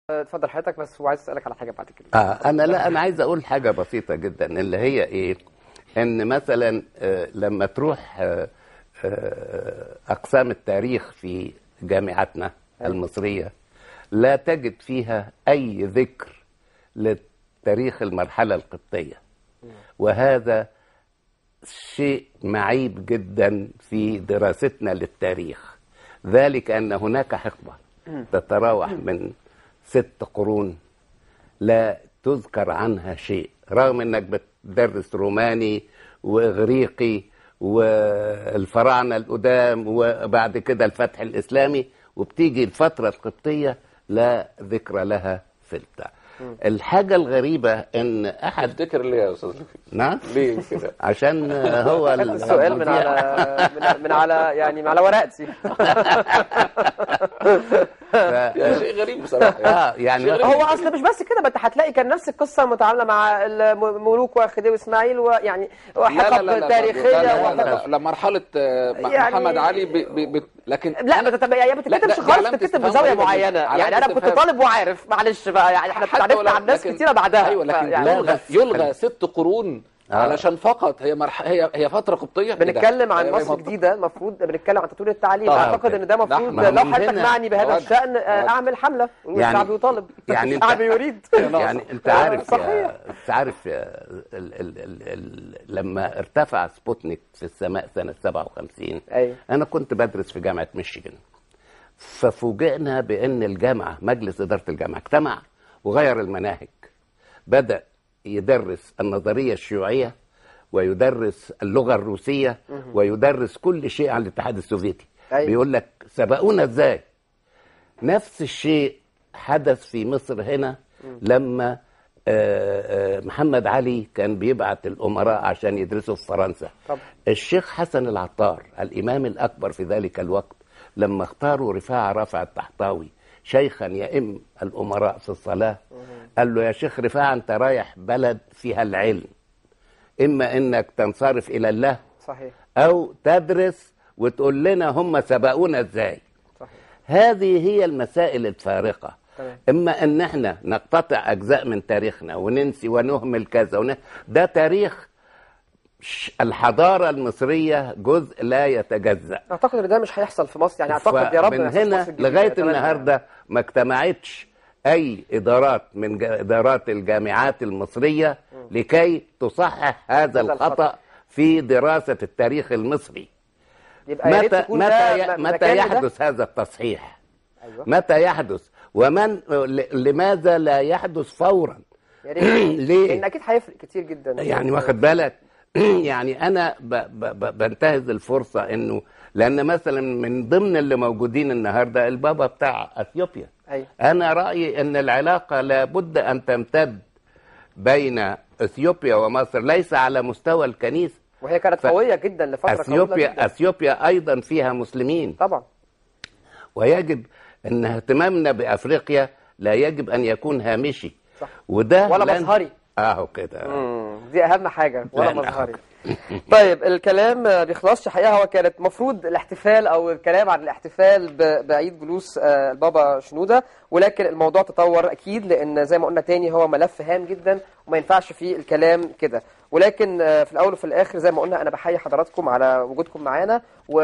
اتفضل حضرتك بس وعايز اسالك على حاجه بعد كده آه انا لا انا عايز اقول حاجه بسيطه جدا اللي هي ايه ان مثلا آه لما تروح آه آه اقسام التاريخ في جامعاتنا المصريه لا تجد فيها اي ذكر لتاريخ المرحله القبطيه وهذا شيء معيب جدا في دراستنا للتاريخ ذلك ان هناك حقبه تتراوح من ست قرون لا تذكر عنها شيء رغم انك بتدرس روماني واغريقي والفراعنه القدام وبعد كده الفتح الاسلامي وبتيجي الفتره القبطيه لا ذكر لها في البتاع الحاجه الغريبه ان احد تفتكر ليه يا استاذ لطفي؟ نعم ليه كده؟ عشان هو ال- السؤال من على من, من على يعني من على ورقتي يا شيء غريب بصراحه يعني. اه يعني شيء غريب. هو اصل مش بس كده ما انت هتلاقي كان نفس القصه متعامله مع الملوك وخديوي اسمايل ويعني لا لا لا وحقب لا تاريخيه لا لا, لا, وحقب- لا, لا مرحله آه، م- يعني- محمد علي ب ب ب لكن لا ما تتب- يعني ما لا، تتكتبش دي خالص علامة تتكتب استفهام بزاويه غريبة معينه جدا. يعني علامة انا كنت استفهام. طالب وعارف معلش بقى يعني احنا حتى اتعرفنا ولو- عن ناس لكن- كتيره بعدها ايوه لكن يعني يلغى يلغى ست قرون آه. علشان فقط هي مرح... هي هي فتره قبطيه بنتكلم عن إيه ده؟ مصر أيوة، جديده المفروض بنتكلم عن تطوير التعليم طبعا. اعتقد ان ده المفروض نحن لو من حضرتك هنا معني بهذا مواد- الشان آه، مواد. اعمل حمله يعني- الشعب يطالب يعني أنت- الشعب يريد يعني انت عارف صحيح. يا انت عارف يا ال ال ال ال لما ارتفع سبوتنيك في السماء سنه 57 أيوة. انا كنت بدرس في جامعه ميشيغان ففوجئنا بان الجامعه مجلس اداره الجامعه اجتمع وغير المناهج بدا يدرس النظريه الشيوعيه ويدرس اللغه الروسيه ويدرس كل شيء عن الاتحاد السوفيتي أيوة. بيقول لك سبقونا ازاي نفس الشيء حدث في مصر هنا لما آه، آه، محمد علي كان بيبعت الأمراء عشان يدرسوا في فرنسا طبعا. الشيخ حسن العطار الإمام الأكبر في ذلك الوقت لما اختاروا رفاعة رافع الطحطاوي شيخا يئم الأمراء في الصلاة قال له يا شيخ رفاعة أنت رايح بلد فيها العلم إما إنك تنصرف إلى الله صحيح أو تدرس وتقول لنا هم سبقونا إزاي صحيح هذه هي المسائل الفارقة تمام. إما أن احنا نقتطع أجزاء من تاريخنا وننسي ونهمل كذا ونه... ده تاريخ ش- الحضارة المصرية جزء لا يتجزأ اعتقد ان ده مش هيحصل في مصر يعني اعتقد يا رب ما من يحصلش في هنا مصر الجديدة. لغاية أتمنى. النهاردة ما اجتمعتش أي إدارات من جا- إدارات الجامعات المصرية لكي تصحح هذا هذا الخطأ. الخطأ في دراسة التاريخ المصري يبقى يا ريت متى يكون متى ده ي- م- متى مكان لده. يحدث هذا التصحيح ايوه متى يحدث ومن ل- لماذا لا يحدث فورا يا ريت ليه؟ لان اكيد هيفرق كتير جدا يعني واخد بالك يعني انا ب ب ب بنتهز الفرصه انه لان مثلا من ضمن اللي موجودين النهارده البابا بتاع اثيوبيا ايوه انا رايي ان العلاقه لابد ان تمتد بين اثيوبيا ومصر ليس على مستوى الكنيسه وهي كانت ف- قويه جدا لفتره طويله اثيوبيا جدا. اثيوبيا ايضا فيها مسلمين طبعا ويجب ان اهتمامنا بافريقيا لا يجب ان يكون هامشي صح. وده ولا لن- مظهري. اهو كده مم. دي اهم حاجه ولا لا، مظهري طيب الكلام آه، بيخلصش حقيقه هو كانت مفروض الاحتفال او الكلام عن الاحتفال ب- بعيد جلوس آه، البابا شنوده ولكن الموضوع تطور اكيد لان زي ما قلنا تاني هو ملف هام جدا وما ينفعش فيه الكلام كده ولكن آه، في الاول وفي الاخر زي ما قلنا انا بحيي حضراتكم على وجودكم معانا و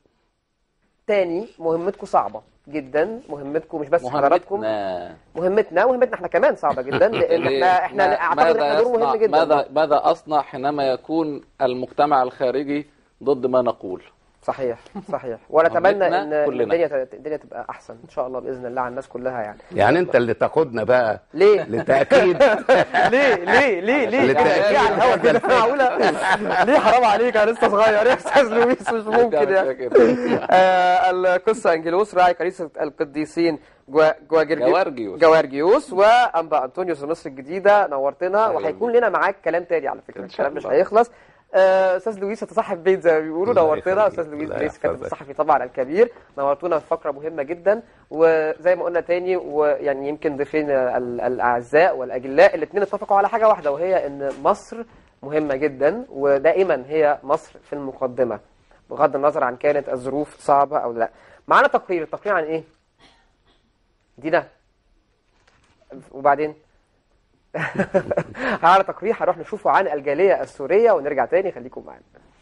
تاني مهمتكم صعبه جدا مهمتكم مش بس حضراتكم مهمتنا مهمتنا مهمتنا احنا كمان صعبه جدا لان ليه؟ احنا احنا ما- اعتقد ان ماذا احنا دور مهم يصنع- جدا ماذا ماذا اصنع حينما يكون المجتمع الخارجي ضد ما نقول صحيح صحيح ونتمنى مهمتنا ان كلنا. الدنيا ت- الدنيا تبقى احسن ان شاء الله باذن الله على الناس كلها يعني يعني انت اللي تاخدنا بقى ليه لتاكيد ليه ليه ليه ليه للتأكيد. ليه على الهوا كده معقوله ليه حرام عليك انا لسه صغير يا استاذ لويس مش ممكن يعني آه، القصه انجلوس راعي كنيسه القديسين جوا- جواجرجي- جوارجيوس. جوارجيوس وانبا انطونيوس مصر الجديده نورتنا أهلا وهيكون لنا معاك كلام تاني على فكره إن شاء الكلام مش الله. هيخلص آه، استاذ لويس هتصاحب بيت زي ما بيقولوا الله نورتنا يخليك. استاذ لويس الله بريس كاتب يحفظك. الصحفي طبعا الكبير نورتونا في فقره مهمه جدا وزي ما قلنا تاني ويعني يمكن ضيفين ال- الاعزاء والاجلاء الاثنين اتفقوا على حاجه واحده وهي ان مصر مهمه جدا ودائما هي مصر في المقدمه بغض النظر عن كانت الظروف صعبه او لا معانا تقرير التقرير عن ايه دينا وبعدين على تقرير هنروح نشوفه عن الجاليه السوريه ونرجع تاني خليكم معانا